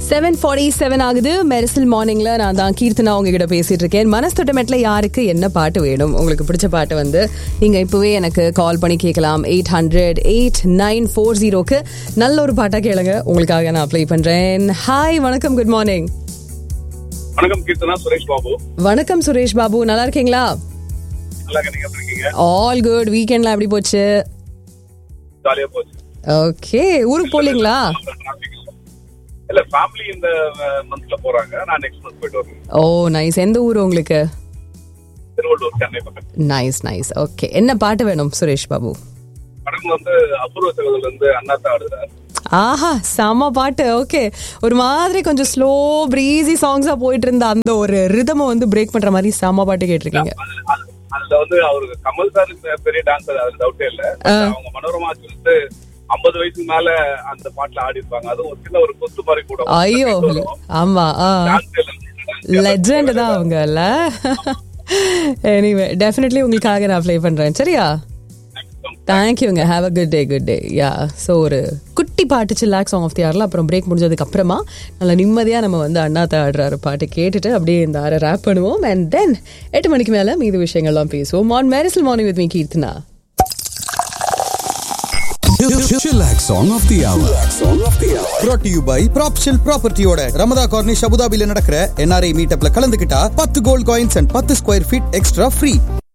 Seven forty seven ஆகுது மெரிசல் மார்னிங்ல நான் தான் கீர்த்தனா உங்ககிட்ட பேசிட்டு இருக்கேன் மனசு தொட்டமெட்ல யாருக்கு என்ன பாட்டு வேணும் உங்களுக்கு பிடிச்ச பாட்டு வந்து நீங்க இப்பவே எனக்கு கால் பண்ணி கேட்கலாம் eight hundred eight nine four ஜீரோக்கு நல்ல ஒரு பாட்டா கேளுங்க உங்களுக்காக நான் அப்ளை பண்றேன் ஹாய் வணக்கம் குட் மார்னிங் வணக்கம் கீர்த்தனா சுரேஷ் பாபு வணக்கம் சுரேஷ் பாபு நல்லா இருக்கீங்களா நல்லா நீங்க எப்படி இருக்கீங்க ஆல் குட் வீக்கெண்ட்லாம் எப்படி போச்சு ஜாலியா போச்சு ஓகே ஊருக்கு போலீங்களா இல்ல ஃபேமிலி இந்த மந்த்ல போறாங்க நான் நெக்ஸ்ட் மந்த் போயிட்டு வருவேன் ஓ நைஸ் எந்த ஊர் உங்களுக்கு திருவள்ளூர் சென்னை பக்கம் நைஸ் நைஸ் ஓகே என்ன பாட்டு வேணும் சுரேஷ் பாபு படம் வந்து அபூர்வ சகோதரர் இருந்து அண்ணாத்தா ஆடுறாரு ஆஹா செம பாட்டு ஓகே ஒரு மாதிரி கொஞ்சம் ஸ்லோ பிரீசி சாங்ஸா போயிட்டு இருந்த அந்த ஒரு ரிதம வந்து பிரேக் பண்ற மாதிரி செம பாட்டு கேட்டிருக்கீங்க அது- அது- அதுல வந்து அவருக்கு கமல் சார் பெரிய டான்சர் அதுல டவுட்டே இல்ல அவங்க மனோரமா வந்து ஐம்பது வயசுக்கு மேல அந்த பாட்டுல ஆடி இருப்பாங்க அதுவும் ஒரு சின்ன ஒரு கொத்து மாதிரி கூட ஐயோ ஆமா லெஜண்ட் தான் அவங்க இல்ல எனிவே டெஃபினெட்லி உங்களுக்காக நான் அப்ளை பண்றேன் சரியா தேங்க்யூங்க have a good day good day yeah so ஒரு குட்டி பாட்டு சில்லாக் சாங் ஆஃப் தி ஆர்ல அப்புறம் பிரேக் முடிஞ்சதுக்கு அப்புறமா நல்லா நிம்மதியாக நம்ம வந்து அண்ணாத்த ஆடுறாரு பாட்டு கேட்டுட்டு அப்படியே இந்த ஆரை ரேப் பண்ணுவோம் அண்ட் தென் எட்டு மணிக்கு மேலே மீது விஷயங்கள்லாம் பேசுவோம் ஆன் மேரிசல் morning with me Keerthana Chillax Song of the Hour. Brought to you by Propshell Property-யோட ரமதா கார்னிஷ் அபுதாபில நடக்கிற என்ஆர்ஐ மீட்டப்ல கலந்துக்கிட்டா பத்து கோல்ட் காயின்ஸ் அண்ட் பத்து ஸ்கொயர் ஃபீட் எக்ஸ்ட்ரா ஃப்ரீ